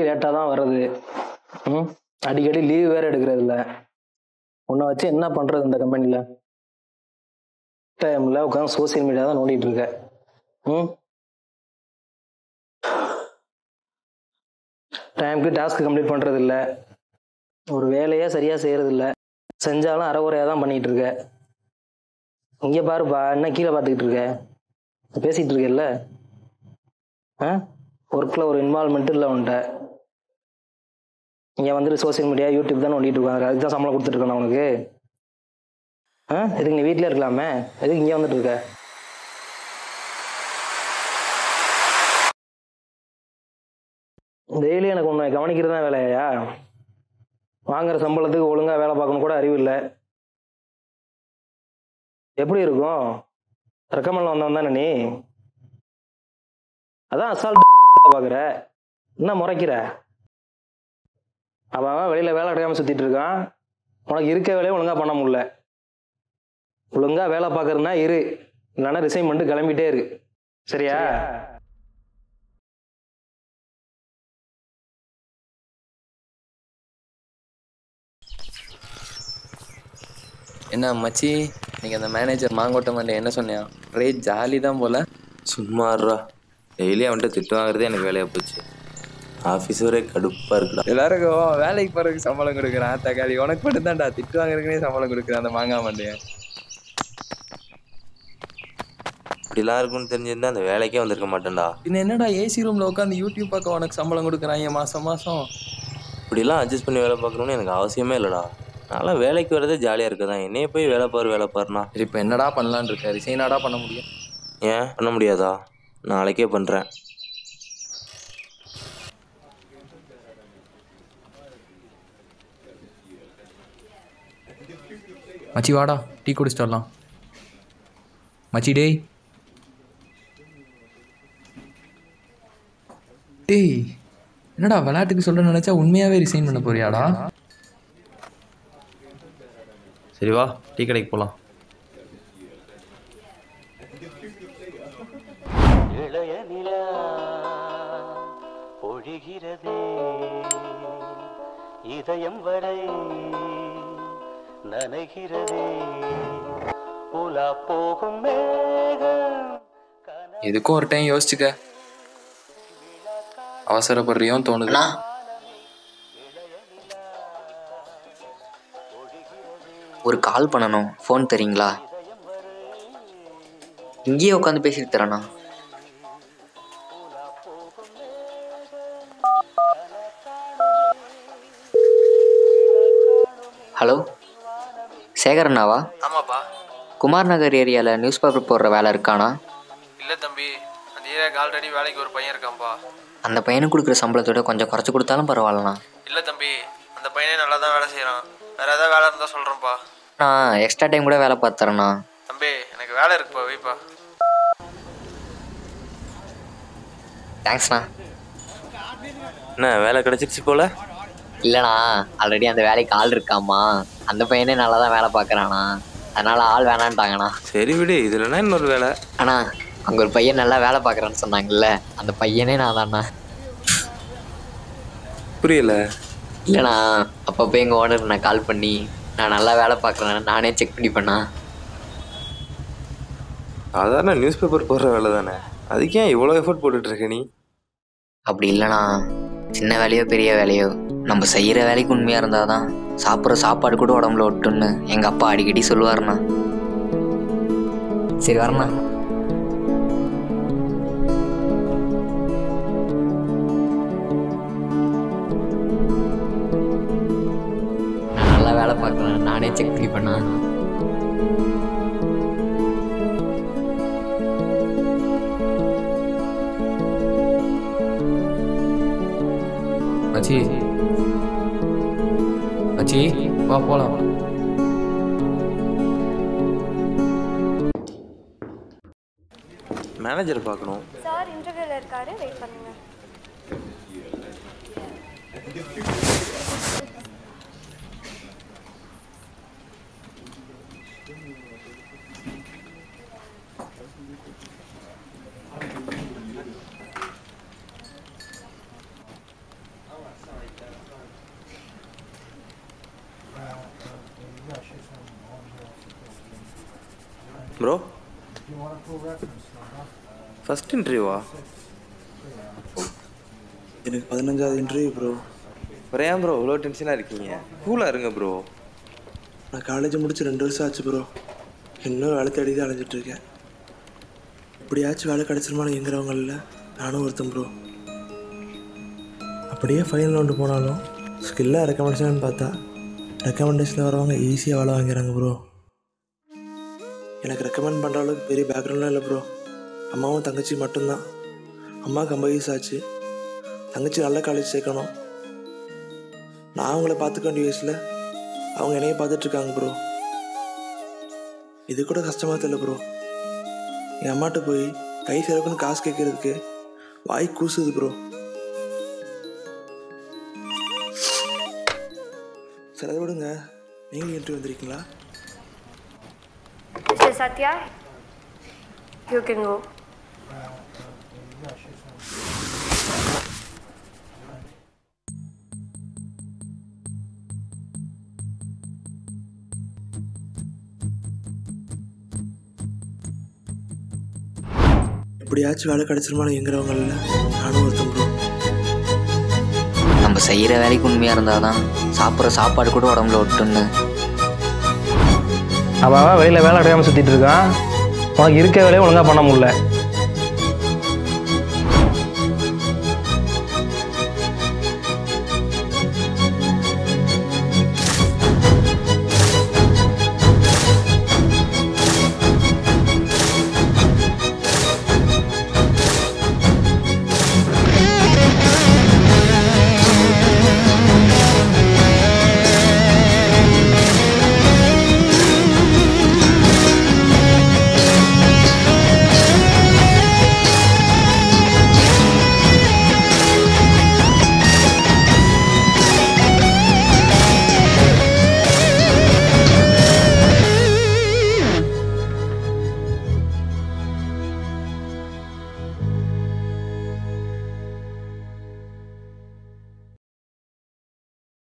லேட்டாக தான் வர்றது ம் அடிக்கடி லீவ் வேற எடுக்கிறது இல்ல உன்னை வச்சு என்ன பண்றது இந்த கம்பெனியில் டைமில் உட்காந்து சோசியல் மீடியா தான் நோண்டிட்டு இருக்க ம் டைமுக்கு டாஸ்க் கம்ப்ளீட் பண்ணுறது இல்ல ஒரு வேலையே சரியாக செய்கிறது இல்ல செஞ்சாலும் அறகுறையாக தான் பண்ணிட்டு இருக்க இங்கே பாருப்பா என்ன கீழே பார்த்துக்கிட்டு இருக்க பேசிகிட்டு இருக்கேல்ல ஆ ஒர்க்கில் ஒரு இன்வால்மெண்ட் இல்லை உன்ட்ட இங்கே வந்துட்டு சோஷியல் மீடியா யூடியூப் தான் நோண்டிட்டு இருக்காங்க அதுக்கு தான் சம்பளம் கொடுத்துட்ருக்கேன் உனக்கு ஆ எதுக்கு நீ வீட்டிலே இருக்கலாமே எதுக்கு இங்கே வந்துட்டு இருக்க டெய்லி எனக்கு உன்னை கவனிக்கிறது தான் வேலையா வாங்குற சம்பளத்துக்கு ஒழுங்காக வேலை பார்க்கணும் கூட அறிவு இல்லை எப்படி இருக்கும் ரெக்கமெண்ட் வந்தவன் தானே நீ அதான் அசால்ட் பார்க்குற என்ன முறைக்கிற அவன் அவன் வெளியில வேலை கிடையாம சுத்திட்டு இருக்கான் உனக்கு இருக்க வேலையை ஒழுங்கா பண்ண முடியல ஒழுங்கா வேலை பார்க்கறதுனா இரு இல்லைன்னா ரிசைன் பண்ணிட்டு கிளம்பிட்டே இரு சரியா என்ன மச்சி நீங்கள் அந்த மேனேஜர் மாங்கோட்ட மாட்டேன் என்ன சொன்னியா ஒரே ஜாலி தான் போல சும்மாறா டெய்லி அவன்கிட்ட திட்டு வாங்குறதே எனக்கு வேலையாக போச்சு ஆஃபீஸ் ஒரே கடுப்பாக இருக்குடா எல்லாருக்கும் வேலைக்கு போகிறதுக்கு சம்பளம் கொடுக்குறான் தக்காளி உனக்கு மட்டும் தான்டா திட்டு வாங்குறதுக்குனே சம்பளம் கொடுக்குறான் அந்த மாங்காய் மாட்டேன் இப்படிலாம் இருக்கும்னு தெரிஞ்சிருந்தா அந்த வேலைக்கே வந்திருக்க மாட்டேன்டா பின்ன என்னடா ஏசி ரூமில் உட்காந்து யூடியூப் பார்க்க உனக்கு சம்பளம் கொடுக்குறாங்க மாதம் மாதம் இப்படிலாம் அட்ஜஸ்ட் பண்ணி வேலை பார்க்கணும்னு எனக்கு அவசியமே இல்லைடா நான்லாம் வேலைக்கு வரதே ஜாலியாக இருக்கதான் என்னைய போய் வேலை பாரு வேலை பாருண்ணா சரி இப்போ என்னடா பண்ணலான்னு இருக்க ரிசைனாடா பண்ண முடியும் ஏன் பண்ண முடியாதா நாளைக்கே பண்ணுறேன் மச்சி வாடா டீ குடிச்சிட்டு வரலாம் மச்சி டேய் டேய் என்னடா விளையாட்டுக்கு சொல்ல நினைச்சா உண்மையாவே ரிசைன் பண்ண போறியாடா சரி வா டீ கடைக்கு போகலாம் இளைய நிலா பொழிகிறதே இதயம் வரை நனைகிறதே உலா போகும் மேகம் எதுக்கும் ஒரு டைம் யோசிச்சுக்க அவசரப்படுறியோன்னு தோணுது ஒரு கால் பண்ணணும் ஃபோன் தரீங்களா இங்கேயே உட்காந்து பேசிட்டு தரேண்ணா ஹலோ சேகர் அண்ணாவா ஆமாப்பா குமார் நகர் ஏரியாவில் நியூஸ் பேப்பர் போடுற வேலை இருக்கானா இல்லை தம்பி அந்த ஏரியாவுக்கு ஆல்ரெடி வேலைக்கு ஒரு பையன் இருக்கான்ப்பா அந்த பையனுக்கு கொடுக்குற சம்பளத்தோட கொஞ்சம் குறைச்சி கொடுத்தாலும் பரவாயில்லண்ணா இல்லை தம்பி அந்த பையனே நல்லா தான் வேலை செய்கிறான் வேறு ஏதாவது வேலை இருந்தால் சொல்கிறேன்ப்பா நான் எக்ஸ்ட்ரா டைம் கூட வேலை பார்த்து தரேண்ணா தம்பி எனக்கு வேலை இருக்குப்பா வைப்பா தேங்க்ஸ்ண்ணா என்ன வேலை கிடச்சிருச்சு போல இல்லைண்ணா ஆல்ரெடி அந்த வேலைக்கு ஆள் இருக்காமா அந்த பையனே நல்லா தான் வேலை பார்க்குறாண்ணா அதனால் ஆள் வேணான்ட்டாங்கண்ணா சரி விடு இதுலனா இன்னொரு வேலை அண்ணா அங்கே ஒரு பையன் நல்லா வேலை பார்க்குறான்னு சொன்னாங்கல்ல அந்த பையனே நான் தான்ண்ணா புரியல இல்லைண்ணா அப்பப்போ எங்கள் ஓனர் நான் கால் பண்ணி நான் நல்லா வேலை பார்க்குறேன் நானே செக் பண்ணி பண்ணா சாதாரண நியூஸ் பேப்பர் போடுற வேலை தானே அதுக்கு ஏன் இவ்வளோ எஃபோர்ட் போட்டுட்டு இருக்க நீ அப்படி இல்லைண்ணா சின்ன வேலையோ பெரிய வேலையோ நம்ம செய்கிற வேலைக்கு உண்மையாக இருந்தால் தான் சாப்பிட்ற சாப்பாடு கூட உடம்புல ஒட்டுன்னு எங்கள் அப்பா அடிக்கடி சொல்லுவாருண்ணா சரி வரண்ணா நான் நல்லா வேலை பார்க்குறேன் நானே செக் பண்ணி பண்ணா மச்சி மச்சி வா போலாம் மேனேஜர் பார்க்கணும் சார் இன்டர்வியூவில் இருக்காரு வெயிட் பண்ணுங்க ப்ரோ ஃபஸ்ட் இன்டர்வியூவா எனக்கு பதினஞ்சாவது இன்டர்வியூ ப்ரோ அப்புறம் ஏன் ப்ரோ இவ்வளோ டென்ஷனாக இருக்கீங்க கூலாக இருங்க ப்ரோ நான் காலேஜ் முடிச்சு ரெண்டு வருஷம் ஆச்சு ப்ரோ இன்னும் வேலை தேடி தான் அலைஞ்சிட்டு இருக்கேன் எப்படியாச்சும் வேலை கிடச்சிருமான்னு எங்கிறவங்கள நானும் ஒருத்தன் ப்ரோ அப்படியே ஃபைனல் ஒன்று போனாலும் ஸ்கில்லாக ரெக்கமெண்டேஷன் பார்த்தா ரெக்கமெண்டேஷனில் வரவங்க ஈஸியாக வேலை வாங்கிறாங்க ப்ரோ எனக்கு ரெக்கமெண்ட் பண்ணுற அளவுக்கு பெரிய பேக்ரவுண்ட்லாம் இல்லை ப்ரோ அம்மாவும் தங்கச்சி மட்டும்தான் அம்மாவுக்கு ஐம்பது வயசு ஆச்சு தங்கச்சி நல்ல காலேஜ் சேர்க்கணும் நான் அவங்கள பார்த்துக்க வேண்டிய வயசில் அவங்க என்னைய பார்த்துட்ருக்காங்க ப்ரோ இது கூட கஷ்டமாக தெரியல ப்ரோ என் அம்மாட்ட போய் கை சேரக்குன்னு காசு கேட்கறதுக்கு வாய் கூசுது ப்ரோ சரி அதை விடுங்க நீங்கள் இன்டர்வியூ வந்திருக்கீங்களா Mr. Satya, you can go. எப்படியாச்சும் வேலை கிடச்சிருமான்னு எங்கிறவங்கள நானும் ஒருத்தன் ப்ரோ நம்ம செய்கிற வேலைக்கு உண்மையாக இருந்தால் தான் சாப்பிட்ற சாப்பாடு கூட உடம்புல ஒட்டுன்னு அவன் அவன் வெளியில் வேலை கிடையாமல் சுற்றிட்டு இருக்கான் உனக்கு இருக்க வேலையை ஒழுங்காக பண்ண முடியல